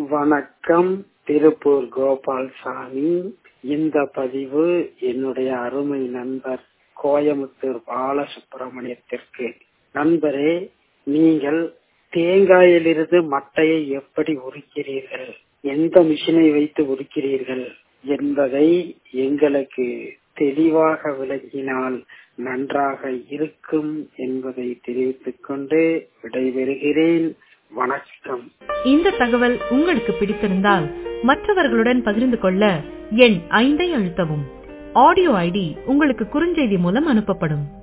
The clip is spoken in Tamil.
வணக்கம் திருப்பூர் கோபால்சாமி இந்த பதிவு என்னுடைய அருமை நண்பர் கோயமுத்தூர் பாலசுப்பிரமணியத்திற்கு நண்பரே நீங்கள் தேங்காயிலிருந்து மட்டையை எப்படி உரிக்கிறீர்கள் எந்த மிஷினை வைத்து உரிக்கிறீர்கள் என்பதை எங்களுக்கு தெளிவாக விளக்கினால் நன்றாக இருக்கும் என்பதை தெரிவித்துக் கொண்டு விடைபெறுகிறேன் வணக்கம் இந்த தகவல் உங்களுக்கு பிடித்திருந்தால் மற்றவர்களுடன் பகிர்ந்து கொள்ள எண் ஐந்தை அழுத்தவும் ஆடியோ ஐடி உங்களுக்கு குறுஞ்செய்தி மூலம் அனுப்பப்படும்